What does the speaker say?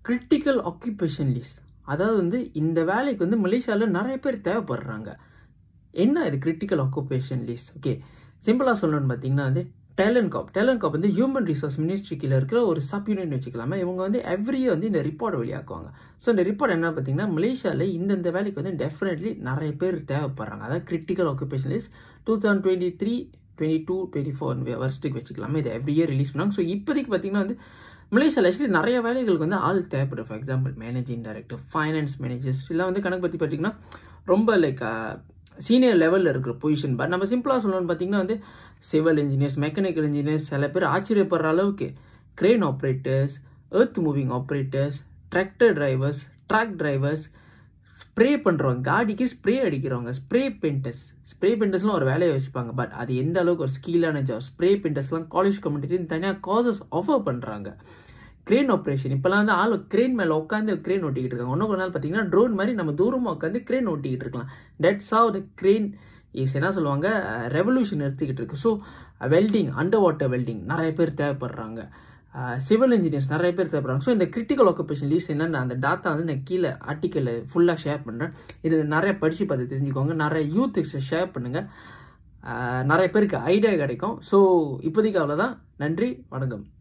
critical occupation list அதாவது வந்து இந்த வேலைக்கு வந்து மலேசியாவில் நிறைய பேர் தேவைப்படுறாங்க என்ன இது கிரிட்டிக்கல் ஆக்குபேஷன் லிஸ்ட் ஓகே சிம்பிளாக சொல்லணும்னு பார்த்தீங்கன்னா வந்து டேலண்ட் காப் டேலண்ட் காப் வந்து ஹியூமன் ரிசோர்ஸ் மினிஸ்ட்ரி கீழே இருக்கிற ஒரு சப் யூனிட் வச்சுக்கலாமா இவங்க வந்து எவ்ரி இயர் வந்து இந்த ரிப்போர்ட் வெளியாக்குவாங்க ஸோ இந்த ரிப்போர்ட் என்ன பார்த்தீங்கன்னா மலேசியாவில் இந்தந்த வேலைக்கு வந்து டெஃபினெட்லி நிறைய பேர் தேவைப்படுறாங்க அதாவது critical occupation list two thousand twenty three twenty two twenty four வருஷத்துக்கு வச்சுக்கலாமா இது எவ்ரி இயர் ரிலீஸ் பண்ணாங்க ஸோ இப்போதைக்கு பார்த்தீங்கன்னா வந்து மலேசியாவில் ஆக்சுவலி நிறைய வேலைகளுக்கு வந்து ஆள் தேவைப்படும் for example managing director finance managers எல்லாம் வந்து கணக்கு பற்றி பார்த்தீங்கன்னா ரொம்ப லைக் சீனியர் லெவலில் இருக்கிற பொசிஷன் பட் நம்ம சிம்பிளாக சொல்லணும்னு பார்த்தீங்கன்னா வந்து சிவில் இன்ஜினியர்ஸ் மெக்கானிக்கல் இன்ஜினியர்ஸ் சில பேர் ஆச்சரியப்படுற அளவுக்கு crane operators earth moving operators tractor drivers truck drivers spray பண்ணுறவங்க காடிக்கு ஸ்ப்ரே அடிக்கிறவங்க ஸ்ப்ரே பெயிண்டர்ஸ் ஸ்ப்ரே பெயிண்டர்ஸ்லாம் ஒரு வேலையை வச்சுப்பாங்க பட் அது எந்த அளவுக்கு ஒரு ஸ்கில்லான ஜாப் ஸ்ப்ரே பெயிண்டர்ஸ்லாம் காலேஜ் கம்யூனிட்டி தனியாக காசஸ் ஆஃபர் பண்ணுறாங்க கிரெயின் ஆப்ரேஷன் இப்போலாம் வந்து ஆள் கிரெயின் மேலே உட்காந்து கிரெயின் ஓட்டிக்கிட்டு இருக்காங்க இன்னும் கொஞ்ச நாள் பார்த்தீங்கன்னா ட்ரோன் மாதிரி நம்ம தூரமாக உட்காந்து கிரெயின் ஓட்டிக்கிட்டு இருக்கலாம் that's how the crane is என்ன சொல்லுவாங்க ரெவல்யூஷன் எடுத்துக்கிட்டு இருக்கு so welding under water welding நிறைய பேர் தேவைப்படுறாங்க சிவில் இன்ஜினியர்ஸ் நிறைய பேர் தேவைப்படுறாங்க ஸோ இந்த கிரிட்டிக்கல் ஆக்குபேஷன் லீஸ் என்னென்ன அந்த டாட்டா வந்து நான் கீழே ஆர்டிக்கலில் ஃபுல்லாக ஷேர் பண்ணுறேன் இது நிறைய படித்து பார்த்து தெரிஞ்சுக்கோங்க நிறைய யூத்துக்கு ஷேர் பண்ணுங்கள் நிறைய பேருக்கு ஐடியா கிடைக்கும் ஸோ இப்போதைக்கு அவ்வளோதான் நன்றி வணக்கம்